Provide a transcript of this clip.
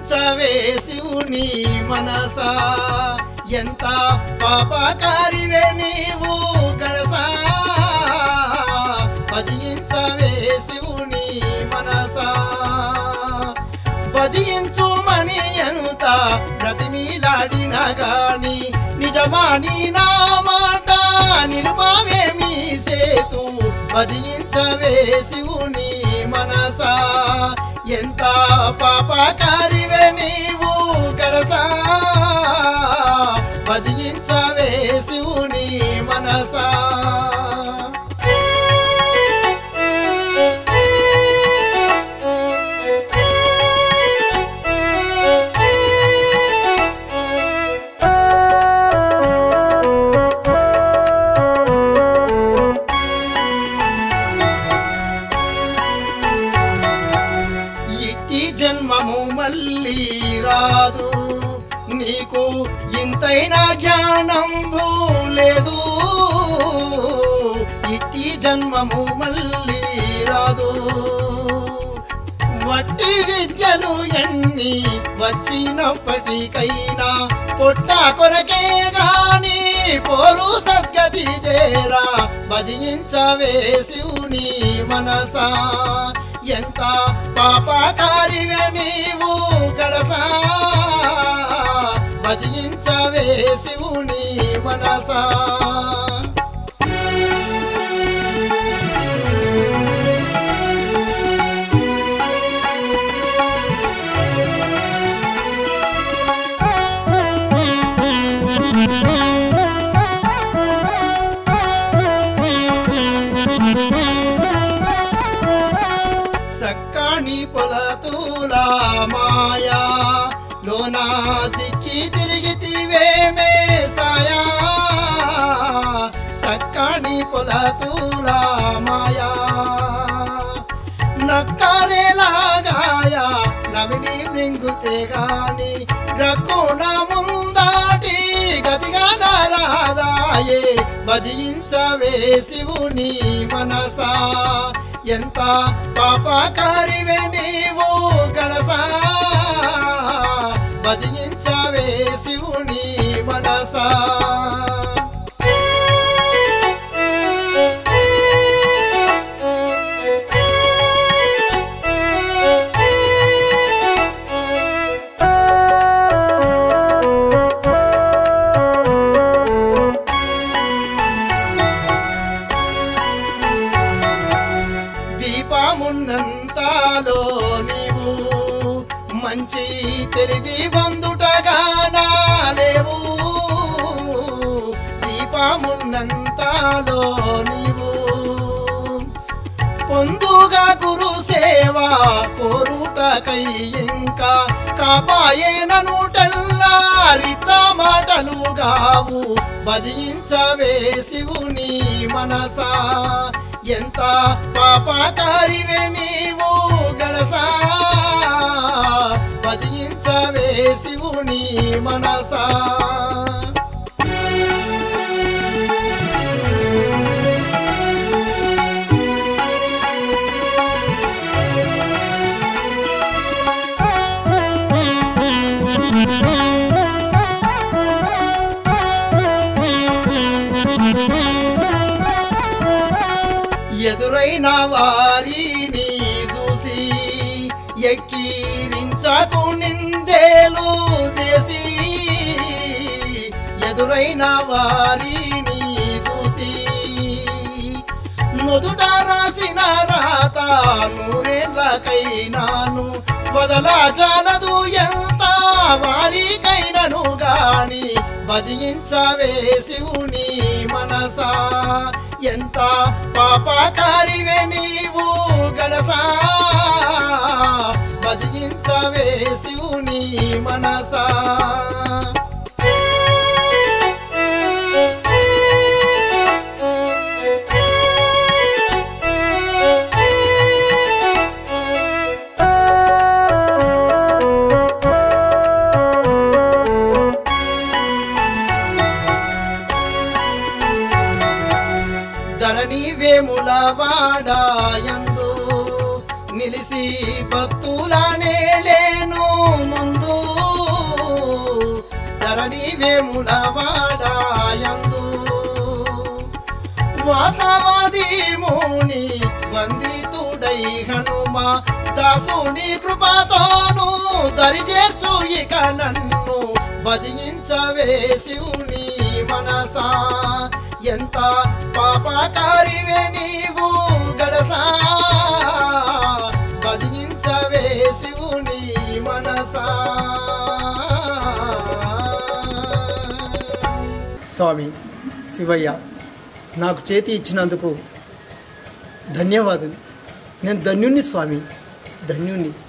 భజించవే శివుని మనసా ఎంత పాపకారివే నీవు గడసా భజించవే శివుని మనసా భజించుమని ఎంత ప్రతిమీలాడిన గాని నిజమాని నా మాట నిలుపావేమి సేతు భజించవే శివుని మనసా ఎంత పాపకారివే నీవు గడసా భజించవే శివుని మనసా ఇట్టి జన్మము మళ్ళీ రాదు నీకు ఇంతైనా జ్ఞానం లేదు ఇట్టి జన్మము మళ్ళీ రాదు వట్టి విద్యలు ఎన్ని వచ్చినప్పటికైనా పుట్ట కొరకే గాని పోరు సద్గతి చేరా భజించవే శివుని మనసా ఎంత పాపకారివే నీవు గడసా భజించవే శివుని మనసా సక్కాణి పొలతూల మాయా లోనా సిక్కి తిరిగితివేమే సాయా సక్కాణి పొలతూల మాయా నక్కరేలాగాయ నమిని మృంగుతే గాని గ్రక్కుణ ముందాటి గతిగా నారాదాయే భజించవే శివుని మనసా ఎంత పాపకారివే నీవు గడసా భజించవే శివుని మనసా దీపమున్నంతలో నీవు మంచి తెలివి వందుటగా నాలేవు దీపమున్నంతలో నీవు పొందుగా గురు సేవ కోరుటకై ఇంకా కాపాయేననుటల్లా రిత మాటలు గావు భజించవే శివుని మనసా ఎంత పాపకారివే నీవు గడసా భజించవే శివుని మనసా ఎదురైన వారిని చూసి ఎక్కిరించకు నిందేలు చేసి ఎదురైన వారిని చూసి నుదుట రాసిన రాత నూరేళ్ళకైనాను వదలా జాలదు ఎంత వారికైనను గాని భజించవే శివుని మనసా ఎంత పాపకారివే నీవు గడసా భజించవే శివుని మనసా ధరణి వేముల వాడాయందు నిలిసి భక్తులనే లేను ముందు ధరణి వేముల వాడాయందు వాసవాది ముని వందితుడై హనుమ దాసుని కృపతోను దరిచేర్చు ఇక నన్ను భజించవే శివుని మనసా ఎంత పాపకారివే నీవు గడసా భజించవే శివుని మనసా స్వామి శివయ్య నాకు చేతి ఇచ్చినందుకు ధన్యవాదాలు నేను ధన్యుణ్ణి స్వామి ధన్యుణ్ణి